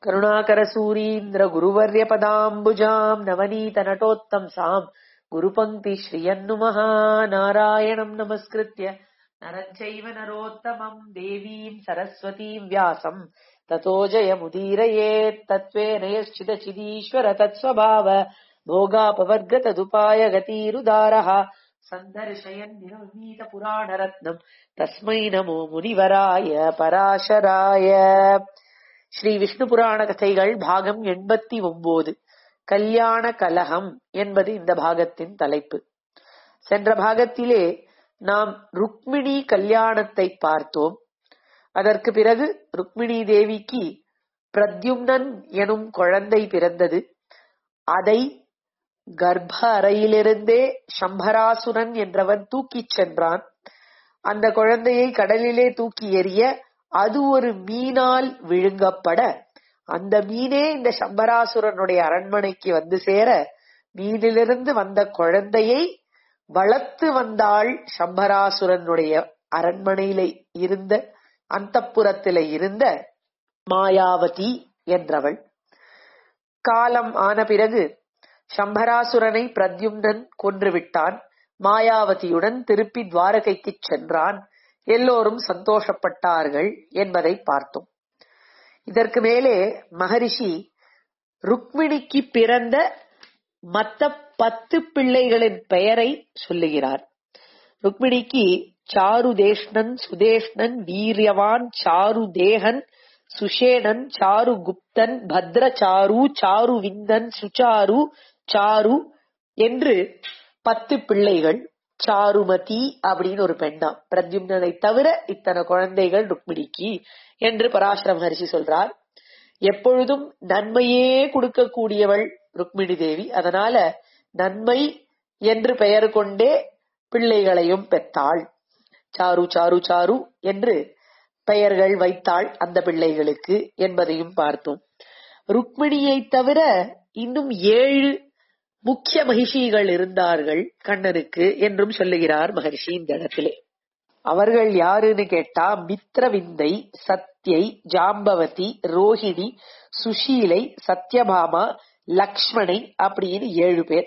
करुणाकरसूरीन्द्र गुरुवर्यपदाम्बुजाम् नवनीतनटोत्तंसाम् गुरुपङ्क्ति श्रियन्नुमः नारायणम् नमस्कृत्य नरम् चैव नरोत्तमम् देवीम् सरस्वतीम् व्यासम् ततो जयमुदीरयेत् तत्त्वेन यश्चिदचिदीश्वर तत्स्वभाव भोगापवर्गतदुपाय गतीरुदारः सन्दर्शयन् निरमीतपुराणरत्नम् तस्मै नमो முனிவராய பராசராய ஸ்ரீ விஷ்ணு புராண கதைகள் பாகம் எண்பத்தி ஒன்பது கல்யாண கலகம் என்பது இந்த பாகத்தின் தலைப்பு சென்ற பாகத்திலே நாம் ருக்மிணி கல்யாணத்தை பார்த்தோம் அதற்கு பிறகு ருக்மிணி தேவிக்கு பிரத்யும்னன் எனும் குழந்தை பிறந்தது அதை கர்ப்ப அறையிலிருந்தே சம்பராசுரன் என்றவன் தூக்கிச் சென்றான் அந்த குழந்தையை கடலிலே தூக்கி எறிய அது ஒரு மீனால் விழுங்கப்பட அந்த மீனே இந்த சம்பராசுரனுடைய அரண்மனைக்கு வந்து சேர மீனிலிருந்து வந்த குழந்தையை வளர்த்து வந்தாள் சம்பராசுரனுடைய அரண்மனையில இருந்த அந்தப்புறத்தில இருந்த மாயாவதி என்றவள் காலம் ஆன பிறகு சம்பராசுரனை பிரத்யும்னன் கொன்றுவிட்டான் மாயாவதியுடன் திருப்பி துவாரகைக்கு சென்றான் எல்லோரும் சந்தோஷப்பட்டார்கள் என்பதை பார்த்தோம் இதற்கு மேலே மகரிஷி ருக்மிணிக்கு பிறந்த மத்த பத்து பிள்ளைகளின் பெயரை சொல்லுகிறார் ருக்மிணிக்கு சாருதேஷ்ணன் சுதேஷ்ணன் வீரியவான் சாருதேகன் சுஷேணன் சாரு குப்தன் பத்ரசாரு சாரு விந்தன் சுச்சாரு சாரு என்று பத்து பிள்ளைகள் சாருமதி அப்படின்னு ஒரு பெண்ணாம் பிரத்யும்னனை தவிர இத்தனை குழந்தைகள் ருக்மிணிக்கு என்று பராசர மகர்ஷி சொல்றார் எப்பொழுதும் நன்மையே கொடுக்கக்கூடியவள் ருக்மிணி தேவி அதனால நன்மை என்று பெயர் கொண்டே பிள்ளைகளையும் பெற்றாள் சாரு சாரு சாரு என்று பெயர்கள் வைத்தாள் அந்த பிள்ளைகளுக்கு என்பதையும் பார்த்தோம் ருக்மிணியை தவிர இன்னும் ஏழு முக்கிய மகிஷிகள் இருந்தார்கள் கண்ணனுக்கு என்றும் சொல்லுகிறார் மகர்ஷி இந்த இடத்திலே அவர்கள் யாருன்னு கேட்டா மித்ரவிந்தை சத்யை ஜாம்பவதி ரோஹிணி சுஷீலை சத்யபாமா லக்ஷ்மணை அப்படின்னு ஏழு பேர்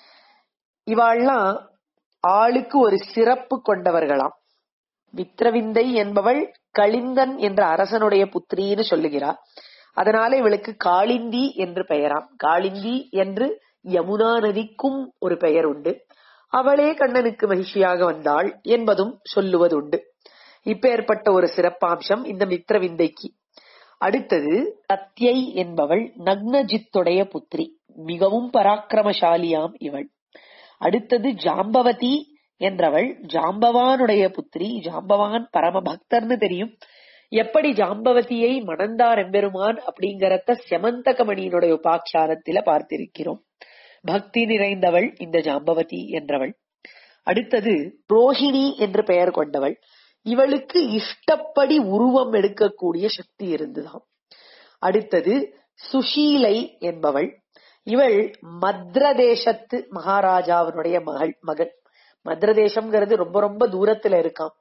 இவாள்லாம் ஆளுக்கு ஒரு சிறப்பு கொண்டவர்களாம் மித்ரவிந்தை என்பவள் கலிந்தன் என்ற அரசனுடைய புத்திரின்னு சொல்லுகிறார் அதனால இவளுக்கு காளிந்தி என்று பெயராம் காளிந்தி என்று யமுனா நதிக்கும் ஒரு பெயர் உண்டு அவளே கண்ணனுக்கு மகிழ்ச்சியாக வந்தாள் என்பதும் சொல்லுவதுண்டு இப்பேற்பட்ட ஒரு சிறப்பாம்சம் இந்த மித்ரவிந்தைக்கு அடுத்தது சத்யை என்பவள் நக்னஜித்துடைய புத்திரி மிகவும் பராக்கிரமசாலியாம் இவள் அடுத்தது ஜாம்பவதி என்றவள் ஜாம்பவானுடைய புத்திரி ஜாம்பவான் பரம பக்தர்னு தெரியும் எப்படி ஜாம்பவதியை மணந்தார் எம்பெருமான் அப்படிங்கறத செமந்தகமணியினுடைய உபாக்கியானத்தில பார்த்திருக்கிறோம் பக்தி நிறைந்தவள் இந்த ஜாம்பவதி என்றவள் அடுத்தது ரோஹிணி என்று பெயர் கொண்டவள் இவளுக்கு இஷ்டப்படி உருவம் எடுக்கக்கூடிய சக்தி இருந்துதாம் அடுத்தது சுஷீலை என்பவள் இவள் மத்ரதேசத்து மகாராஜாவினுடைய மகள் மகள் மத்ரதேசம்ங்கிறது ரொம்ப ரொம்ப தூரத்துல இருக்காம்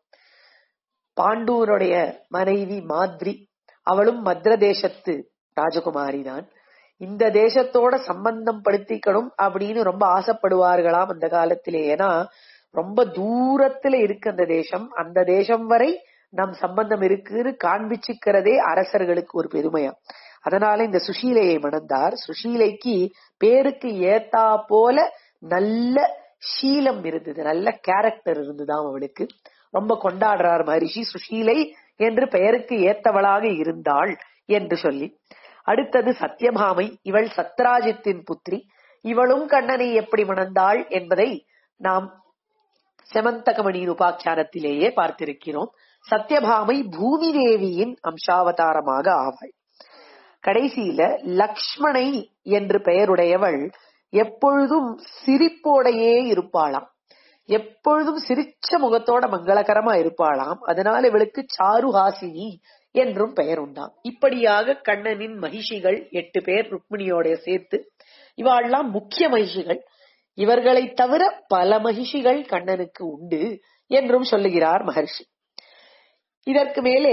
பாண்டூருடைய மனைவி மாதிரி அவளும் மத்ரதேசத்து ராஜகுமாரி தான் இந்த தேசத்தோட சம்பந்தம் படுத்திக்கணும் அப்படின்னு ரொம்ப ஆசைப்படுவார்களாம் அந்த காலத்திலே ஏன்னா ரொம்ப தூரத்துல இருக்கு அந்த தேசம் அந்த தேசம் வரை நம் சம்பந்தம் இருக்குன்னு காண்பிச்சுக்கிறதே அரசர்களுக்கு ஒரு பெருமையா அதனால இந்த சுஷீலையை மணந்தார் சுஷீலைக்கு பேருக்கு ஏத்தா போல நல்ல சீலம் இருந்தது நல்ல கேரக்டர் இருந்துதான் அவளுக்கு ரொம்ப கொண்டாடுறார் மகரிஷி சுஷீலை என்று பெயருக்கு ஏத்தவளாக இருந்தாள் என்று சொல்லி அடுத்தது சத்யபாமை இவள் சத்ராஜித்தின் புத்திரி இவளும் கண்ணனை எப்படி மணந்தாள் என்பதை நாம் செமந்தகமணியின் உபாக்கியானத்திலேயே பார்த்திருக்கிறோம் சத்யபாமை பூமி தேவியின் அம்சாவதாரமாக ஆவாள் கடைசியில லக்ஷ்மணை என்று பெயருடையவள் எப்பொழுதும் சிரிப்போடையே இருப்பாளாம் எப்பொழுதும் சிரிச்ச முகத்தோட மங்களகரமா இருப்பாளாம் அதனால இவளுக்கு சாருஹாசினி என்றும் பெயர் உண்டாம் இப்படியாக கண்ணனின் மகிஷிகள் எட்டு பேர் ருக்மிணியோட சேர்த்து இவாள்லாம் முக்கிய மகிஷிகள் இவர்களை தவிர பல மகிஷிகள் கண்ணனுக்கு உண்டு என்றும் சொல்லுகிறார் மகர்ஷி இதற்கு மேலே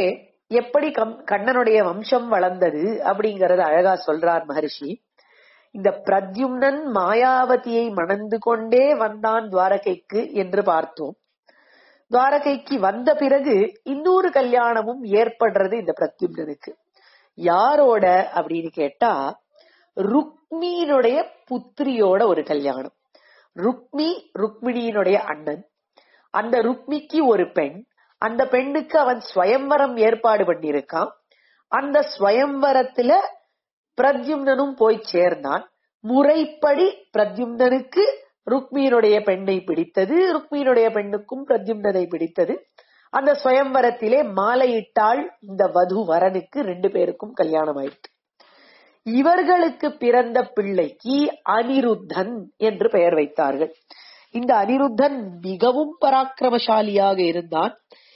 எப்படி கம்- கண்ணனுடைய வம்சம் வளர்ந்தது அப்படிங்கறத அழகா சொல்றார் மகரிஷி இந்த பிரத்யும்னன் மாயாவதியை மணந்து கொண்டே வந்தான் துவாரகைக்கு என்று பார்த்தோம் துவாரகைக்கு வந்த பிறகு இன்னொரு கல்யாணமும் ஏற்படுறது இந்த பிரத்யும்னனுக்கு யாரோட அப்படின்னு கேட்டா ருக்மியினுடைய புத்திரியோட ஒரு கல்யாணம் ருக்மி ருக்மிணியினுடைய அண்ணன் அந்த ருக்மிக்கு ஒரு பெண் அந்த பெண்ணுக்கு அவன் ஸ்வயம்வரம் ஏற்பாடு பண்ணியிருக்கான் அந்த ஸ்வயம்வரத்துல பிரத்யும்னனும் போய் சேர்ந்தான் முறைப்படி பிரத்யும்னனுக்கு ருக்மியினுடைய பெண்ணை பிடித்தது ருக்மியினுடைய பெண்ணுக்கும் பிரத்யும்னனை பிடித்தது அந்த ஸ்வயம்வரத்திலே மாலையிட்டாள் இந்த வது வரனுக்கு ரெண்டு பேருக்கும் கல்யாணம் ஆயிற்று இவர்களுக்கு பிறந்த பிள்ளைக்கு அனிருத்தன் என்று பெயர் வைத்தார்கள் இந்த அனிருத்தன் மிகவும் பராக்கிரமசாலியாக இருந்தான்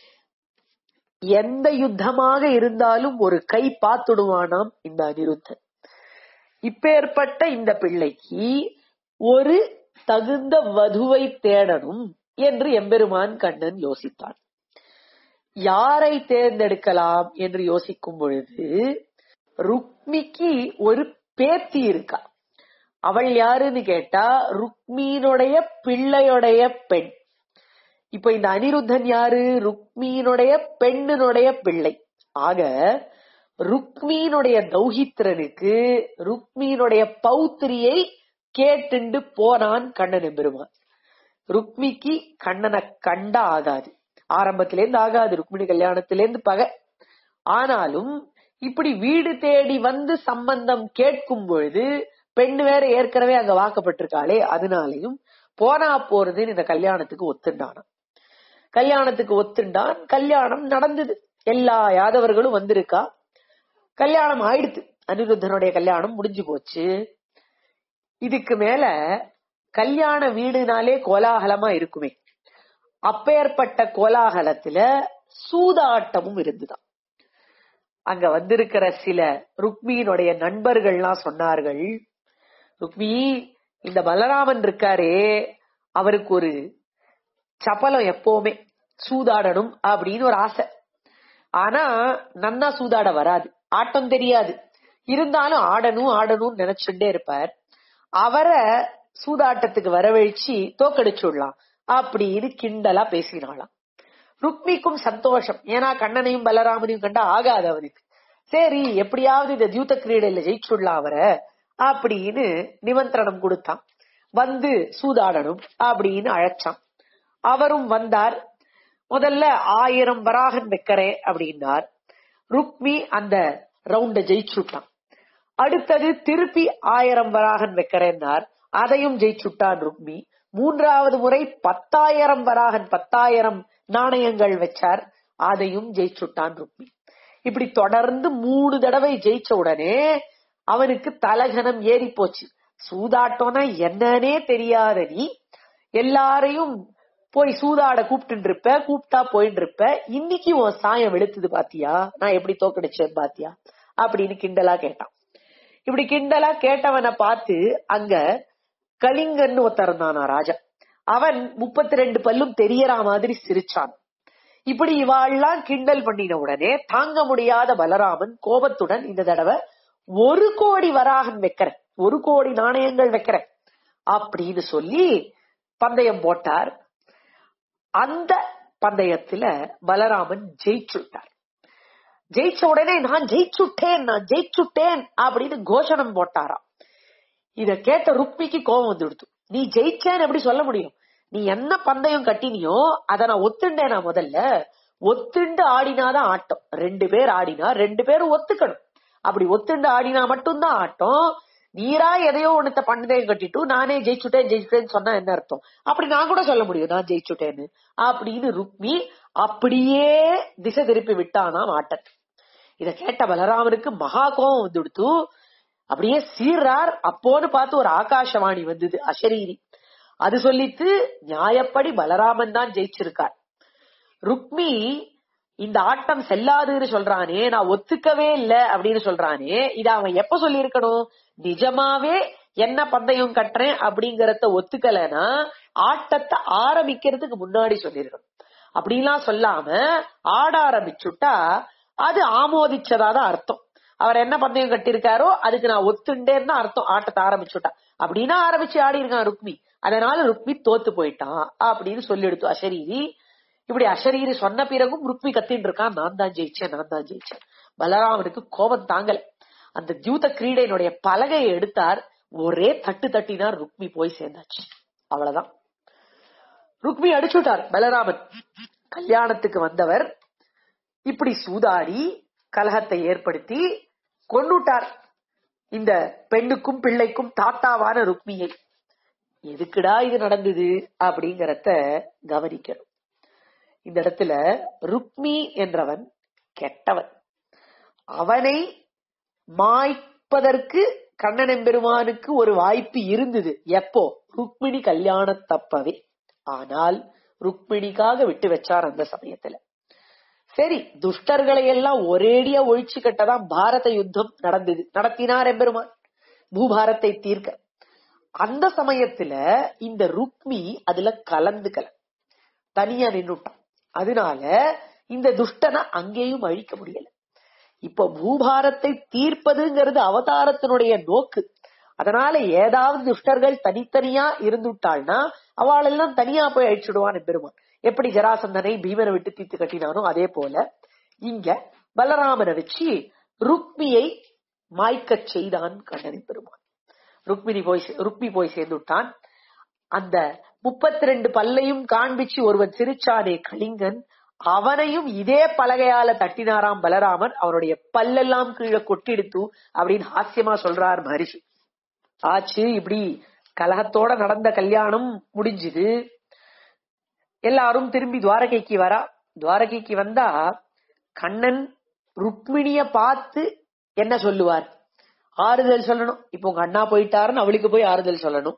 எந்த யுத்தமாக இருந்தாலும் ஒரு கை பார்த்துடுவானாம் இந்த அனிருத்தன் இப்பேற்பட்ட இந்த பிள்ளைக்கு ஒரு தகுந்த வதுவை தேடணும் என்று எம்பெருமான் கண்ணன் யோசித்தான் யாரை தேர்ந்தெடுக்கலாம் என்று யோசிக்கும் பொழுது ருக்மிக்கு ஒரு பேத்தி இருக்கா அவள் யாருன்னு கேட்டா ருக்மீனுடைய பிள்ளையுடைய பெண் இப்ப இந்த அனிருத்தன் யாரு ருக்மீனுடைய பெண்ணினுடைய பிள்ளை ஆக ருக்மீனுடைய தௌஹித்திரனுக்கு ருக்மீனுடைய பௌத்திரியை கேட்டுண்டு போனான் கண்ணன் எம்பெருமான் ருக்மிக்கு கண்ணனை கண்டா ஆகாது ஆரம்பத்திலேருந்து ஆகாது ருக்மிணி கல்யாணத்திலேருந்து பகை ஆனாலும் இப்படி வீடு தேடி வந்து சம்பந்தம் கேட்கும் பொழுது பெண்ணு வேற ஏற்கனவே அங்க வாக்கப்பட்டிருக்காளே அதனாலையும் போனா போறதுன்னு இந்த கல்யாணத்துக்கு ஒத்துண்டானான் கல்யாணத்துக்கு ஒத்துண்டான் கல்யாணம் நடந்தது எல்லா யாதவர்களும் வந்திருக்கா கல்யாணம் ஆயிடுத்து அனிருத்தனுடைய கல்யாணம் முடிஞ்சு போச்சு இதுக்கு மேல கல்யாண வீடுனாலே கோலாகலமா இருக்குமே அப்பேற்பட்ட கோலாகலத்துல சூதாட்டமும் இருந்துதான் அங்க வந்திருக்கிற சில ருக்மியினுடைய நண்பர்கள்லாம் சொன்னார்கள் ருக்மி இந்த பலராமன் இருக்காரே அவருக்கு ஒரு சபலம் எப்பவுமே சூதாடணும் அப்படின்னு ஒரு ஆசை ஆனா நன்னா சூதாட வராது ஆட்டம் தெரியாது இருந்தாலும் ஆடணும் ஆடணும்னு நினைச்சுட்டே இருப்பார் அவரை சூதாட்டத்துக்கு வரவழைச்சு தோக்கடிச்சுடலாம் அப்படின்னு கிண்டலா பேசினாளாம் ருக்மிக்கும் சந்தோஷம் ஏன்னா கண்ணனையும் பலராமனையும் கண்டா ஆகாது அவனுக்கு சரி எப்படியாவது இந்த தியூத்த கிரீடையில ஜெயிச்சுடலாம் அவரை அப்படின்னு நிமந்திரணம் கொடுத்தான் வந்து சூதாடணும் அப்படின்னு அழைச்சான் அவரும் வந்தார் முதல்ல ஆயிரம் வராகன் வைக்கிறேன் அப்படின்னார் ருக்மி அந்த ரவுண்ட ஜெயிச்சுட்டான் அடுத்தது திருப்பி ஆயிரம் வராகன் வைக்கிறேன்னார் அதையும் ஜெயிச்சுட்டான் ருக்மி மூன்றாவது முறை பத்தாயிரம் வராகன் பத்தாயிரம் நாணயங்கள் வச்சார் அதையும் ஜெயிச்சுட்டான் ருக்மி இப்படி தொடர்ந்து மூணு தடவை ஜெயிச்ச உடனே அவனுக்கு தலகனம் ஏறி போச்சு சூதாட்டம்னா என்னன்னே தெரியாத நீ எல்லாரையும் போய் சூதாட கூப்பிட்டு இருப்ப கூப்பிட்டா போயிட்டு இருப்ப இன்னைக்கு உன் சாயம் வெளுத்துது பாத்தியா நான் எப்படி தோக்கடிச்சேன் பாத்தியா அப்படின்னு கிண்டலா கேட்டான் இப்படி கிண்டலா கேட்டவனை பார்த்து அங்க கலிங்கன்னு ஒருத்தர் இருந்தானா ராஜா அவன் முப்பத்தி ரெண்டு பல்லும் தெரியற மாதிரி சிரிச்சான் இப்படி இவாள்லாம் கிண்டல் பண்ணின உடனே தாங்க முடியாத பலராமன் கோபத்துடன் இந்த தடவை ஒரு கோடி வராகன் வைக்கிறேன் ஒரு கோடி நாணயங்கள் வைக்கிறேன் அப்படின்னு சொல்லி பந்தயம் போட்டார் அந்த பந்தயத்துல பலராமன் ஜெயிச்சுட்டார் ஜெயிச்ச உடனே நான் ஜெயிச்சுட்டேன் நான் ஜெயிச்சுட்டேன் அப்படின்னு கோஷணம் போட்டாராம் இத கேட்ட ருக்மிக்கு கோபம் வந்துடுத்து நீ ஜெயிச்சேன்னு எப்படி சொல்ல முடியும் நீ என்ன பந்தயம் கட்டினியோ அத நான் ஒத்துண்டேனா முதல்ல ஒத்துண்டு ஆடினாதான் ஆட்டம் ரெண்டு பேர் ஆடினா ரெண்டு பேரும் ஒத்துக்கணும் அப்படி ஒத்துண்டு ஆடினா மட்டும்தான் ஆட்டம் நீரா எதையோ ஒன்னத்த பந்தயம் கட்டிட்டு நானே ஜெயிச்சுட்டேன் ஜெயிச்சுட்டேன்னு சொன்னா என்ன அர்த்தம் அப்படி நான் கூட சொல்ல முடியும் நான் ஜெயிச்சுட்டேன்னு அப்படின்னு ருக்மி அப்படியே திசை திருப்பி விட்டானாம் ஆட்டத்தை இத கேட்ட பலராமனுக்கு மகா கோபம் வந்துடுத்து அப்படியே சீர்றார் அப்போன்னு பார்த்து ஒரு ஆகாசவாணி வந்தது அசரீரி அது சொல்லித்து நியாயப்படி பலராமன் தான் ஜெயிச்சிருக்கார் ருக்மி இந்த ஆட்டம் செல்லாதுன்னு சொல்றானே நான் ஒத்துக்கவே இல்ல அப்படின்னு சொல்றானே இத அவன் எப்ப சொல்லியிருக்கணும் நிஜமாவே என்ன பந்தயம் கட்டுறேன் அப்படிங்கறத ஒத்துக்கலைன்னா ஆட்டத்தை ஆரம்பிக்கிறதுக்கு முன்னாடி சொல்லிருக்கணும் அப்படிலாம் சொல்லாம ஆட ஆரம்பிச்சுட்டா அது ஆமோதிச்சதாதான் அர்த்தம் அவர் என்ன பந்தயம் கட்டியிருக்காரோ அதுக்கு நான் ஒத்துண்டேன்னு அர்த்தம் ஆட்டத்தை ஆரம்பிச்சுட்டா அப்படின்னா ஆரம்பிச்சு ஆடி இருக்கான் ருக்மி அதனால ருக்மி தோத்து போயிட்டான் அப்படின்னு சொல்லி எடுத்து அசரீரி இப்படி அசரீரி சொன்ன பிறகும் ருக்மி கத்தின்னு இருக்கான் நான் தான் ஜெயிச்சேன் நான் தான் ஜெயிச்சேன் பலராமனுக்கு கோபம் தாங்கல அந்த தியூத கிரீடையினுடைய பலகையை எடுத்தார் ஒரே தட்டு தட்டினார் ருக்மி போய் சேர்ந்தாச்சு அவ்வளவுதான் ருக்மி அடிச்சுட்டார் பலராமன் கல்யாணத்துக்கு வந்தவர் இப்படி சூதாடி கலகத்தை ஏற்படுத்தி கொண்டுட்டார் இந்த பெண்ணுக்கும் பிள்ளைக்கும் தாத்தாவான ருக்மியை எதுக்குடா இது நடந்தது அப்படிங்கறத கவனிக்கணும் இந்த இடத்துல ருக்மி என்றவன் கெட்டவன் அவனை மாய்ப்பதற்கு கண்ணன் எம்பெருமானுக்கு ஒரு வாய்ப்பு இருந்தது எப்போ ருக்மிணி கல்யாண தப்பவே ஆனால் ருக்மிணிக்காக விட்டு வச்சார் அந்த சமயத்துல சரி துஷ்டர்களை எல்லாம் ஒரேடியா ஒழிச்சு கட்டதான் பாரத யுத்தம் நடந்தது நடத்தினார் எம்பெருமான் பூபாரத்தை தீர்க்க அந்த சமயத்துல இந்த ருக்மி அதுல கலந்துக்கல தனியா நின்னுட்டான் அதனால இந்த துஷ்டனை அங்கேயும் அழிக்க முடியல இப்ப பூபாரத்தை தீர்ப்பதுங்கிறது அவதாரத்தினுடைய நோக்கு அதனால ஏதாவது துஷ்டர்கள் தனித்தனியா இருந்துட்டாள்னா அவளெல்லாம் தனியா போய் அழிச்சுடுவான் பெருமான் எப்படி ஜராசந்தனை பீமனை விட்டு தீர்த்து கட்டினானோ அதே போல இங்க பலராமனை வச்சு ருக்மியை மாய்க்கச் செய்தான் கண்ணனை பெருமான் ருக்மிணி போய் சே- ருக்மி போய் சேர்ந்துட்டான் அந்த முப்பத்தி ரெண்டு பல்லையும் காண்பிச்சு ஒருவன் சிரிச்சானே கலிங்கன் அவனையும் இதே பலகையால தட்டினாராம் பலராமன் அவனுடைய பல்லெல்லாம் கீழே கொட்டிடுத்து அப்படின்னு ஹாஸ்யமா சொல்றார் மகரிஷி ஆச்சு இப்படி கலகத்தோட நடந்த கல்யாணம் முடிஞ்சுது எல்லாரும் திரும்பி துவாரகைக்கு வரா துவாரகைக்கு வந்தா கண்ணன் ருக்மிணிய பார்த்து என்ன சொல்லுவார் ஆறுதல் சொல்லணும் இப்போ உங்க அண்ணா போயிட்டாருன்னு அவளுக்கு போய் ஆறுதல் சொல்லணும்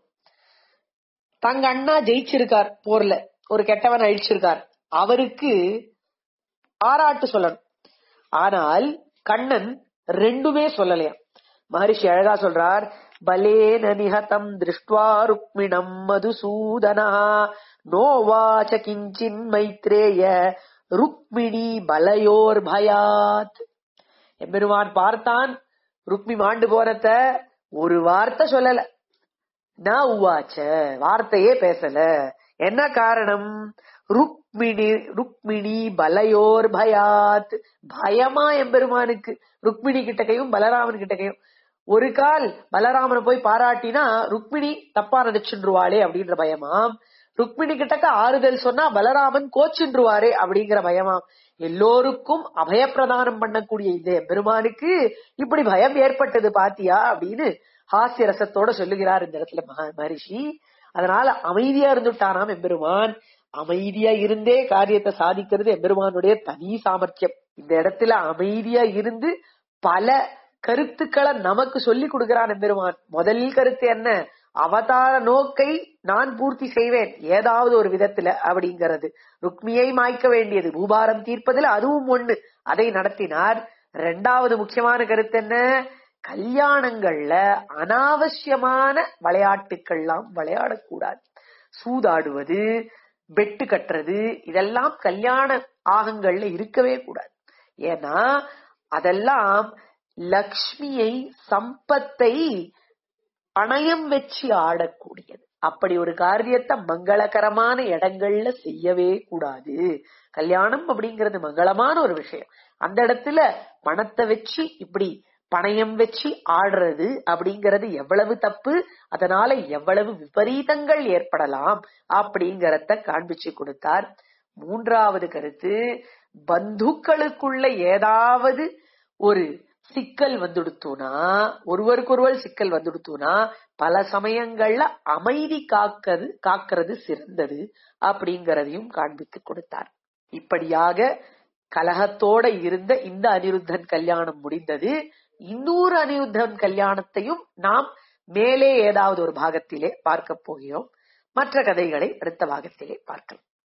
தங்க அண்ணா ஜெயிச்சிருக்கார் போர்ல ஒரு கெட்டவன் அழிச்சிருக்கார் அவருக்கு பாராட்டு சொல்லணும் ஆனால் கண்ணன் ரெண்டுமே சொல்லலையா மகரிஷி அழகா சொல்றார் பலேன நிஹதம் திருஷ்டுவா ருக்மிணம் மதுசூதனா நோவாச்ச கிஞ்சின் மைத்ரேய ருக்மிணி பலயோர் பயாத் எம்பெருமான் பார்த்தான் ருக்மி மாண்டு போறத ஒரு வார்த்தை சொல்லல நான் உவாச்ச வார்த்தையே பேசல என்ன காரணம் ருக்மிணி ருக்மிணி பலயோர் பயாத் பயமா எம்பெருமானுக்கு ருக்மிணி கிட்டக்கையும் பலராமன் கிட்டக்கையும் ஒரு கால் பலராமனை போய் பாராட்டினா ருக்மிணி தப்பா நினைச்சுருவாளே அப்படின்ற பயமாம் ருக்மிணி கிட்டக்க ஆறுதல் சொன்னா பலராமன் கோச்சுருவாரே அப்படிங்கிற பயமாம் எல்லோருக்கும் அபயப்பிரதானம் பண்ணக்கூடிய இந்த எம்பெருமானுக்கு இப்படி பயம் ஏற்பட்டது பாத்தியா அப்படின்னு ஹாஸ்ய ரசத்தோட சொல்லுகிறார் இந்த இடத்துல மகா- மகரிஷி அதனால அமைதியா இருந்துட்டானாம் எம்பெருமான் அமைதியா இருந்தே காரியத்தை சாதிக்கிறது எம்பெருமானுடைய தனி சாமர்த்தியம் இந்த இடத்துல அமைதியா இருந்து பல கருத்துக்களை நமக்கு சொல்லி கொடுக்கிறான் எம்பெருமான் முதல் கருத்து என்ன அவதார நோக்கை நான் பூர்த்தி செய்வேன் ஏதாவது ஒரு விதத்துல அப்படிங்கிறது ருக்மியை மாய்க்க வேண்டியது பூபாரம் தீர்ப்பதில் அதுவும் ஒண்ணு அதை நடத்தினார் ரெண்டாவது முக்கியமான கருத்து என்ன கல்யாணங்கள்ல அனாவசியமான விளையாட்டுக்கள்லாம் விளையாடக்கூடாது சூதாடுவது பெட்டு கட்டுறது இதெல்லாம் கல்யாண ஆகங்கள்ல இருக்கவே கூடாது ஏன்னா அதெல்லாம் லக்ஷ்மியை சம்பத்தை பணயம் வச்சு ஆடக்கூடியது அப்படி ஒரு காரியத்தை மங்களகரமான இடங்கள்ல செய்யவே கூடாது கல்யாணம் அப்படிங்கிறது மங்களமான ஒரு விஷயம் அந்த இடத்துல பணத்தை வச்சு இப்படி பணயம் வச்சு ஆடுறது அப்படிங்கிறது எவ்வளவு தப்பு அதனால எவ்வளவு விபரீதங்கள் ஏற்படலாம் அப்படிங்கறத காண்பிச்சு கொடுத்தார் மூன்றாவது கருத்து பந்துக்களுக்குள்ள ஏதாவது ஒரு சிக்கல் வந்துடுத்துனா ஒருவருக்கொருவர் சிக்கல் வந்துடுத்துனா பல சமயங்கள்ல அமைதி காக்கிறது காக்கிறது சிறந்தது அப்படிங்கறதையும் காண்பித்து கொடுத்தார் இப்படியாக கலகத்தோட இருந்த இந்த அனிருத்தன் கல்யாணம் முடிந்தது இன்னொரு அனிருத்தன் கல்யாணத்தையும் நாம் மேலே ஏதாவது ஒரு பாகத்திலே பார்க்க போகிறோம் மற்ற கதைகளை அடுத்த பாகத்திலே பார்க்கலாம்